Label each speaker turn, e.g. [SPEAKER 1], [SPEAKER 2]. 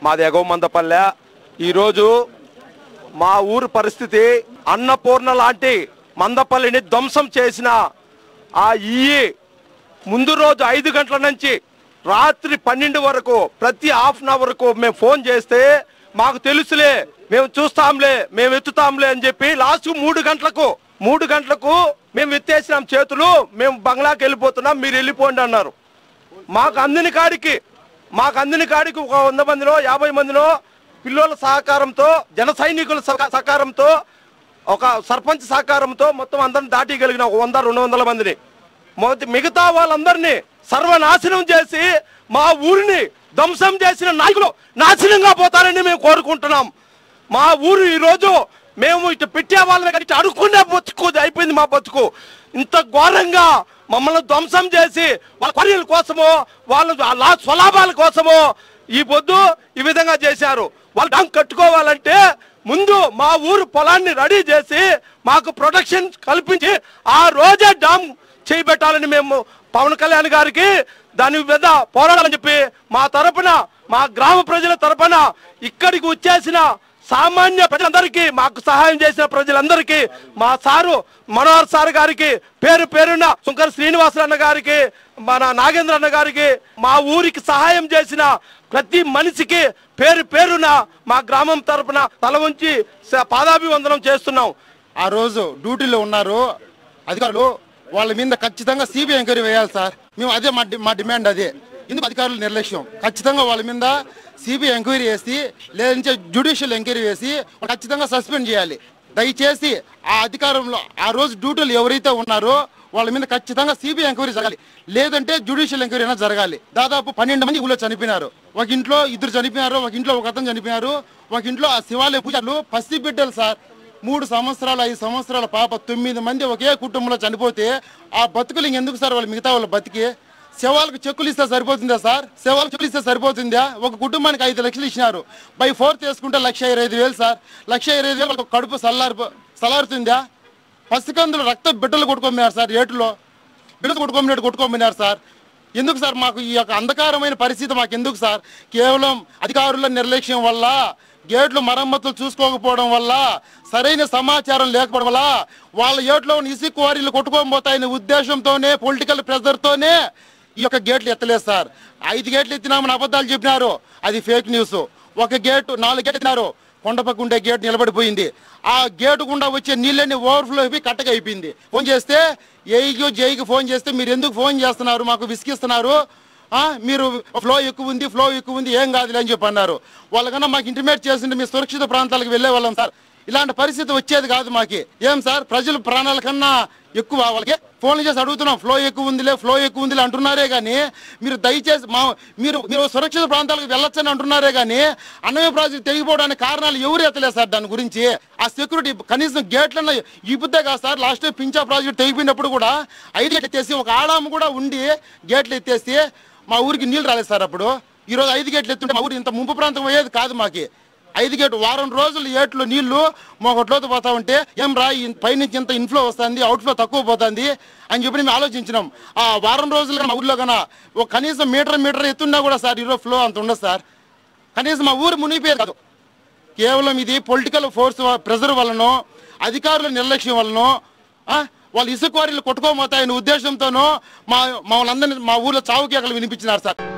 [SPEAKER 1] మాది ఎగవ మందపల్లె ఈరోజు మా ఊరు పరిస్థితి అన్నపూర్ణ లాంటి మందపల్లిని ధ్వంసం చేసిన ఆ ఇయ్యి ముందు రోజు ఐదు గంటల నుంచి రాత్రి పన్నెండు వరకు ప్రతి హాఫ్ అన్ అవర్కు మేము ఫోన్ చేస్తే మాకు తెలుసులే మేము చూస్తాంలే మేము ఎత్తుతాంలే అని చెప్పి లాస్ట్ మూడు గంటలకు మూడు గంటలకు మేము ఎత్తేసినాం చేతులు మేము బంగ్లాకి వెళ్ళిపోతున్నాం మీరు వెళ్ళిపోండి అన్నారు మాకు అందిన కాడికి మాకు అందిన కాడికి ఒక వంద మందిలో యాభై మందిలో పిల్లల సహకారంతో జన సైనికుల సహ- సహకారంతో ఒక సర్పంచ్ సహకారంతో మొత్తం అందరిని దాటిగలిగిన ఒక వంద రెండు వందల మందిని మొదటి మిగతా వాళ్ళందరినీ సర్వనాశనం చేసి మా ఊరిని ధ్వంసం చేసిన నాయకులు నాశనంగా పోతారని మేము కోరుకుంటున్నాం మా ఊరు ఈరోజు మేము ఇటు పెట్టే వాళ్ళని కానీ ఇటు అడుక్కునే బతుకు అయిపోయింది మా బతుకు ఇంత ఘోరంగా మమ్మల్ని ధ్వంసం చేసి వాళ్ళ పర్యల కోసమో వాళ్ళ లా స్వలాభాల కోసమో ఈ పొద్దు ఈ విధంగా చేశారు వాళ్ళు డంక్ కట్టుకోవాలంటే ముందు మా ఊరు పొలాన్ని రెడీ చేసి మాకు ప్రొటెక్షన్ కల్పించి ఆ రోజే డామ్ చేయబెట్టాలని మేము పవన్ కళ్యాణ్ గారికి దాని మీద పోరాడాలని చెప్పి మా తరపున మా గ్రామ ప్రజల తరపున ఇక్కడికి వచ్చేసిన సామాన్య ప్రజలందరికీ మాకు సహాయం చేసిన ప్రజలందరికీ మా సారు మనోహర్ సార్ గారికి పేరు పేరున్న శంకర్ శ్రీనివాస అన్న గారికి మన నాగేంద్ర అన్న గారికి మా ఊరికి సహాయం చేసిన ప్రతి మనిషికి పేరు పేరున మా గ్రామం తరపున తల ఉంచి స- పాదాభివందనం చేస్తున్నాం
[SPEAKER 2] ఆ రోజు డ్యూటీలో ఉన్నారు అధికారులు వాళ్ళ మీద ఖచ్చితంగా సిబిఐ ఎంక్వైరీ వేయాలి సార్ మేము అదే మా డి- మా డిమాండ్ అదే ఎందుకు అధికారుల నిర్లక్ష్యం ఖచ్చితంగా వాళ్ళ మీద సిబిఐ ఎంక్వైరీ వేసి లేదంటే జ్యుడిషియల్ ఎంక్వైరీ వేసి వాళ్ళు ఖచ్చితంగా సస్పెండ్ చేయాలి దయచేసి ఆ అధికారంలో ఆ రోజు డ్యూటీలు ఎవరైతే ఉన్నారో వాళ్ళ మీద ఖచ్చితంగా సిబిఐ ఎంక్వైరీ జరగాలి లేదంటే జ్యుడిషియల్ ఎంక్వైరీ అయినా జరగాలి దాదాపు పన్నెండు మంది ఊళ్ళో చనిపోయినారు ఒక ఇంట్లో ఇద్దరు చనిపోయినారు ఒక ఇంట్లో ఒక అతను చనిపోయినారు ఒక ఇంట్లో ఆ శివాలయ పూజలు పసి బిడ్డలు సార్ మూడు సంవత్సరాలు ఐదు సంవత్సరాల పాప తొమ్మిది మంది ఒకే కుటుంబంలో చనిపోతే ఆ బతుకులు ఇంకెందుకు సార్ వాళ్ళు మిగతా వాళ్ళ బతికి శవాలకు చెక్కులు ఇస్తే సరిపోతుందా సార్ శవాలకు చెక్కులు ఇస్తే సరిపోతుందా ఒక కుటుంబానికి ఐదు లక్షలు ఇచ్చినారు బై ఫోర్త్ వేసుకుంటే లక్ష ఇరవై ఐదు వేలు సార్ లక్ష ఇరవై ఐదు వేలు వాళ్ళకి కడుపు సల్లారి సలారుతుందా పసికందులు రక్త బిడ్డలు కొట్టుకోమినారు సార్ ఏటులో బిడ్డలు కొట్టుకోమినట్టు కొట్టుకోమినారు సార్ ఎందుకు సార్ మాకు ఈ యొక్క అంధకారమైన పరిస్థితి మాకు ఎందుకు సార్ కేవలం అధికారుల నిర్లక్ష్యం వల్ల గేట్లు మరమ్మతులు చూసుకోకపోవడం వల్ల సరైన సమాచారం లేకపోవడం వల్ల వాళ్ళ ఏట్లో ఉన్న ఇసుక క్వారీలు కొట్టుకొని పోతాయనే ఉద్దేశంతోనే పొలిటికల్ ప్రెజర్తోనే ఈ యొక్క గేట్లు ఎత్తలేదు సార్ ఐదు గేట్లు ఎత్తినామని అబద్ధాలు చెప్పినారు అది ఫేక్ న్యూస్ ఒక గేటు నాలుగు గేట్లు ఎత్తినారు కొండపక్క ఉండే గేట్ నిలబడిపోయింది ఆ గేటు గుండా వచ్చే నీళ్ళని ఓవర్ఫ్లో అయిపోయి కట్టగా అయిపోయింది ఫోన్ చేస్తే ఏఈకి జేఈకి ఫోన్ చేస్తే మీరు ఎందుకు ఫోన్ చేస్తున్నారు మాకు విసిగిస్తున్నారు ఆ, మీరు ఫ్లో ఎక్కువ ఉంది ఫ్లో ఎక్కువ ఉంది ఏం కాదులే అని చెప్పి అన్నారు వాళ్ళకన్నా మాకు ఇంటిమేట్ చేసింటే మీ సురక్షిత ప్రాంతాలకు వెళ్ళే వాళ్ళం సార్ ఇలాంటి పరిస్థితి వచ్చేది కాదు మాకి ఏం సార్ ప్రజల ప్రాణాల కన్నా ఎక్కువ వాళ్ళకి ఫోన్లు చేసి అడుగుతున్నాం ఫ్లో ఎక్కువ ఉందిలే ఫ్లో ఎక్కువ ఉందిలే అంటున్నారే కానీ మీరు దయచేసి మా మీరు మీరు సురక్షిత ప్రాంతాలకు వెళ్ళొచ్చని అంటున్నారే కానీ అన్నమయ్య ప్రాజెక్ట్ తెగిపోవడానికి కారణాలు ఎవరు ఎత్తలేదు సార్ దాని గురించి ఆ సెక్యూరిటీ కనీసం గేట్లన్న ఇప్పుతే కాదు సార్ లాస్ట్ టైం పించా ప్రాజెక్ట్ తెగిపోయినప్పుడు కూడా ఐదు గేట్లు ఎత్తేసి ఒక ఆడాము కూడా ఉండి గేట్లు ఎత్తేసి మా ఊరికి నీళ్ళు రాలేదు సార్ అప్పుడు ఈరోజు ఐదు గేట్లు ఎత్తుంటే మా ఊరు ఇంత ముంపు ప్రాంతం అయ్యేది కాదు మాకి ఐదు గేటు వారం రోజులు ఏట్లు నీళ్లు మొగట్లోతో పోతా ఉంటే ఏం రా ఈ పైనుంచి ఇంత ఇన్ఫ్లో వస్తుంది అవుట్ఫ్లో తక్కువ పోతుంది అని చెప్పి మేము ఆలోచించినాం ఆ వారం రోజులు మా ఊర్లో కన్నా ఒక కనీసం మీటర్ మీటర్ ఎత్తున్నా కూడా సార్ ఈరోజు ఫ్లో అంత ఉండదు సార్ కనీసం మా ఊరు మునిగిపోయేది కాదు కేవలం ఇది పొలిటికల్ ఫోర్స్ ప్రెజర్ వలనో అధికారుల నిర్లక్ష్యం వలనో ఆ, వాళ్ళు ఇసుక వారీలు కొట్టుకోమోతాయనే ఉద్దేశంతోనో మా మా వాళ్ళందరినీ మా ఊర్లో చావు కేకలు వినిపించినారు సార్